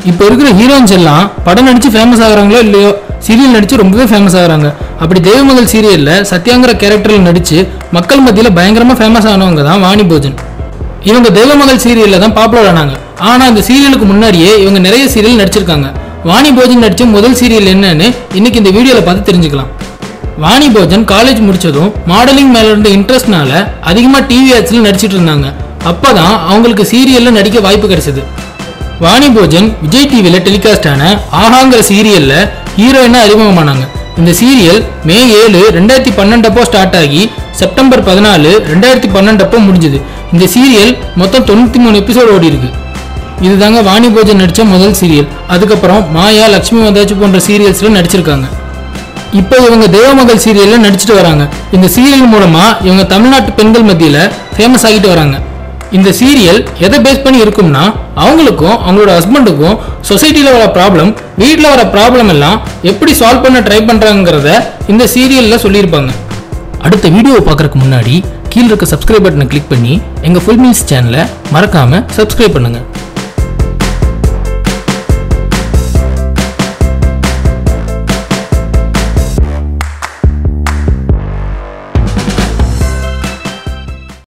இப்போ இருக்கிற ஹீரோயின்ஸ் எல்லாம் படம் நடிச்சு ஃபேமஸ் ஆகுறாங்களோ இல்லையோ சீரியல் நடிச்சு ரொம்பவே ஃபேமஸ் ஆகுறாங்க அப்படி தெய்வமகள் சீரியல்ல சத்யாங்கிற கேரக்டர்ல நடிச்சு மக்கள் மத்தியில பயங்கரமா ஃபேமஸ் ஆனவங்க தான் வாணி போஜன் இவங்க தெய்வமகள் சீரியல்ல தான் பாப்புலர் ஆனாங்க ஆனா இந்த சீரியலுக்கு முன்னாடியே இவங்க நிறைய சீரியல் நடிச்சிருக்காங்க வாணி போஜன் நடிச்ச முதல் சீரியல் என்னன்னு இன்னைக்கு இந்த வீடியோல பார்த்து தெரிஞ்சுக்கலாம் வாணி போஜன் காலேஜ் முடிச்சதும் மாடலிங் மேல இருந்த இன்ட்ரெஸ்ட்னால அதிகமா டிவி ஆட்ஸ்ல நடிச்சிட்டு இருந்தாங்க அப்பதான் அவங்களுக்கு சீரியல்ல நடிக்க வாய்ப்பு கிடைச்சது வாணி போஜன் விஜய் டிவில டெலிகாஸ்ட் ஆன ஆஹாங்கிற சீரியல்ல ஹீரோயினா அறிமுகமானாங்க இந்த சீரியல் மே ஏழு ரெண்டாயிரத்தி பன்னெண்டப்போ ஸ்டார்ட் ஆகி செப்டம்பர் பதினாலு ரெண்டாயிரத்தி பன்னெண்டப்போ முடிஞ்சது இந்த சீரியல் மொத்தம் தொண்ணூத்தி மூணு எபிசோடு ஓடி இருக்கு இதுதாங்க வாணி போஜன் நடிச்ச முதல் சீரியல் அதுக்கப்புறம் மாயா லக்ஷ்மி வந்தாச்சு போன்ற சீரியல்ஸ்ல நடிச்சிருக்காங்க இப்போ இவங்க தேவமகள் சீரியல்ல நடிச்சிட்டு வராங்க இந்த சீரியல் மூலமா இவங்க தமிழ்நாட்டு பெண்கள் மத்தியில ஃபேமஸ் ஆகிட்டு வராங்க இந்த சீரியல் எதை பேஸ் பண்ணி இருக்கும்னா அவங்களுக்கும் அவங்களோட ஹஸ்பண்டுக்கும் சொசைட்டியில் வர ப்ராப்ளம் வீட்டில் வர ப்ராப்ளம் எல்லாம் எப்படி சால்வ் பண்ண ட்ரை பண்ணுறாங்கிறத இந்த சீரியலில் சொல்லியிருப்பாங்க அடுத்த வீடியோவை பார்க்கறதுக்கு முன்னாடி கீழே இருக்க சப்ஸ்கிரைப் பட்டனை கிளிக் பண்ணி எங்கள் ஃபுல் மீல்ஸ் சேனலை மறக்காமல் சப்ஸ்கிரைப் பண்ணுங்கள்